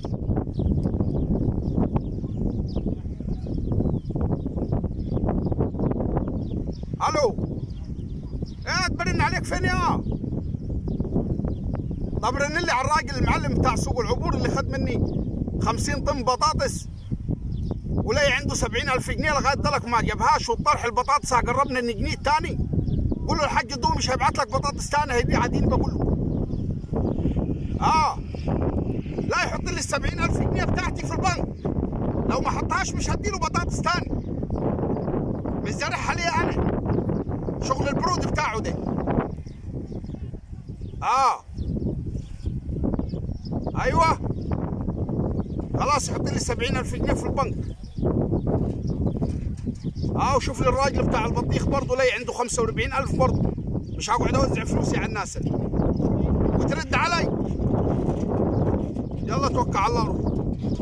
الو ايه تبرن عليك فين يا طب رن لي على الراجل المعلم بتاع سوق العبور اللي خد مني 50 طن بطاطس ولي عنده 70 ألف جنيه لغاية دلك ما جابهاش والطرح البطاطس قربنا الجنيه الثاني قول له الحاج دوم مش هيبعت لك بطاطس ثاني هيبيع عدين بقول له اه لا يحط لي ال 70 ألف جنيه بتاعتي في البنك لو ما حطهاش مش هديله بطاطس ثاني مش زارعها لي انا شغل البرود بتاعه ده اه ايوه خلاص يحط لي 70 ألف جنيه في البنك اه وشوف لي الراجل بتاع البطيخ برضه لي عنده 45 ألف برضه مش هقعد اوزع فلوسي على الناس دي وترد علي يلا توكل على الله روح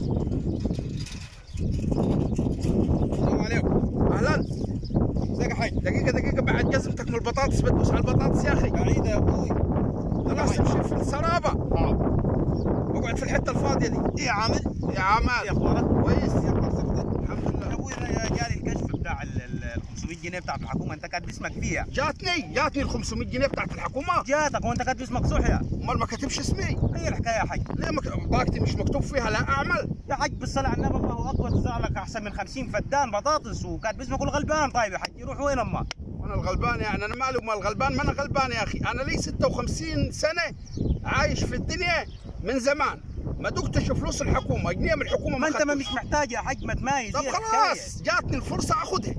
السلام عليكم اهلا ازيك يا حاج دقيقة دقيقة بعد جزمتك من البطاطس بدوس على البطاطس يا اخي بعيدة يا ابوي خلاص امشي في السرابة حاضر اقعد في الحتة الفاضية دي ايه يا عامل؟ يا عماد ايه اخبارك؟ كويس يا اخبار صحتك؟ الحمد يا لله ابوي انا جالي الكشف بتاع ال ال- 500 جنيه بتاعت الحكومة انت كاتب اسمك فيها جاتني جاتني ال 500 جنيه بتاعت الحكومة جاتك وانت كاتب اسمك صحيا امال ما كتبش اسمي ايه الحكاية يا حاج؟ ليه مك... بطاقتي مش مكتوب فيها لا اعمل يا حاج بالصلاة على النبي الله اكبر تزرع لك احسن من 50 فدان بطاطس وكاتب اسمك والغلبان طيب يا حاج يروح وين اما؟ وانا الغلبان يعني انا مالي ومال الغلبان ما انا غلبان يا اخي انا لي 56 سنه عايش في الدنيا من زمان ما دقتش فلوس الحكومه جنيه من الحكومه ما انت ما خدتش. مش محتاج يا حاج ما تمايز طب إيه الحكاية؟ خلاص جاتني الفرصه اخذها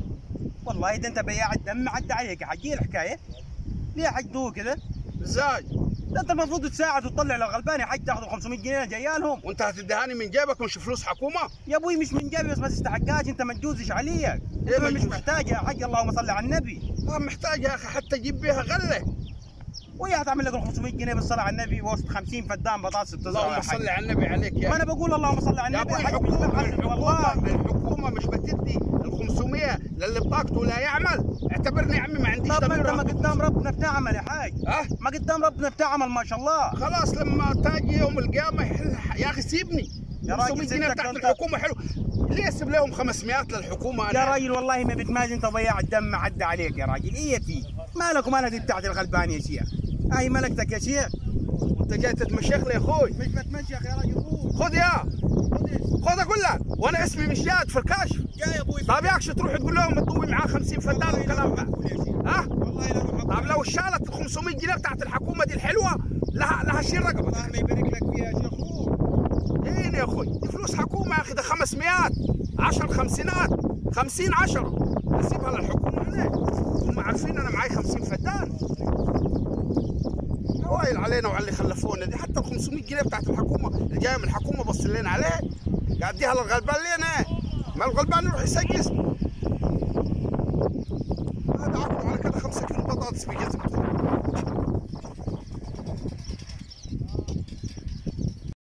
والله اذا انت بياع الدم عدى عليك يا حاج ايه الحكاية؟ ليه يا حاج دو كذا؟ ازاي ده انت المفروض تساعد وتطلع للغلبان يا حاج تاخذ 500 جنيه جيالهم وانت هتديهاني من جيبك مش فلوس حكومه يا ابوي مش من جيبي بس ما تستحقهاش انت ما تجوزش عليك إيه انت ما مش تجوز؟ محتاج يا حاج اللهم صل على النبي ما محتاج يا اخي حتى اجيب بيها غله وهي هتعمل لك ال 500 جنيه بالصلاه على النبي وسط 50 فدان بطاطس بتزرع اللهم يا حاج. صل على النبي عليك يا ما انا بقول اللهم صل على يا النبي ابوي يا حاج مش الحكومه بحلف والله الحكومه الحكومه مش بتدي ال 500 للي بطاقته لا يعمل اعتبرني يا عمي ما عنديش طب ما انت ضمير ما آخذ. قدام ربنا بتعمل يا حاج ها ما قدام ربنا بتعمل ما شاء الله خلاص لما تاجي يوم القيامه يحل يا اخي سيبني يا راجل 500 جنيه سيبك بتاعت أنت. الحكومه حلو ليه اسيب لهم 500 للحكومه يا انا راجل والله ما بتماز انت ضياع الدم عدى عليك يا راجل ايه في مالك ومالك دي بتاعت الغلبان يا شيخ هاي ملكتك يا شيخ انت جاي تتمشيخ لي يا اخوي مش بتمشيخ يا راجل روح خذ يا خذ اقول لك وانا اسمي مش جاد في الكشف يا يا ابوي طيب ياكش تروح تقول لهم تضوي معاه 50 فدان والكلام ده ها والله لا روح طيب لو شالت ال 500 جنيه بتاعت الحكومه دي الحلوه لها لها شيل رقبتك الله ما يبارك لك فيها يا شيخ روح ايه يا اخوي دي فلوس حكومه يا اخي ده 500 10 خمسينات 50 10 اسيبها للحكومه انا هم عارفين انا معاي 50 فدان وايل علينا وعلى اللي خلفونا دي حتى ال 500 جنيه بتاعت الحكومه اللي جايه من الحكومه بص لنا عليها قاعد اديها للغلبان لينا ما الغلبان يروح يسجس هذا عقله على كده 5 كيلو بطاطس بجزمته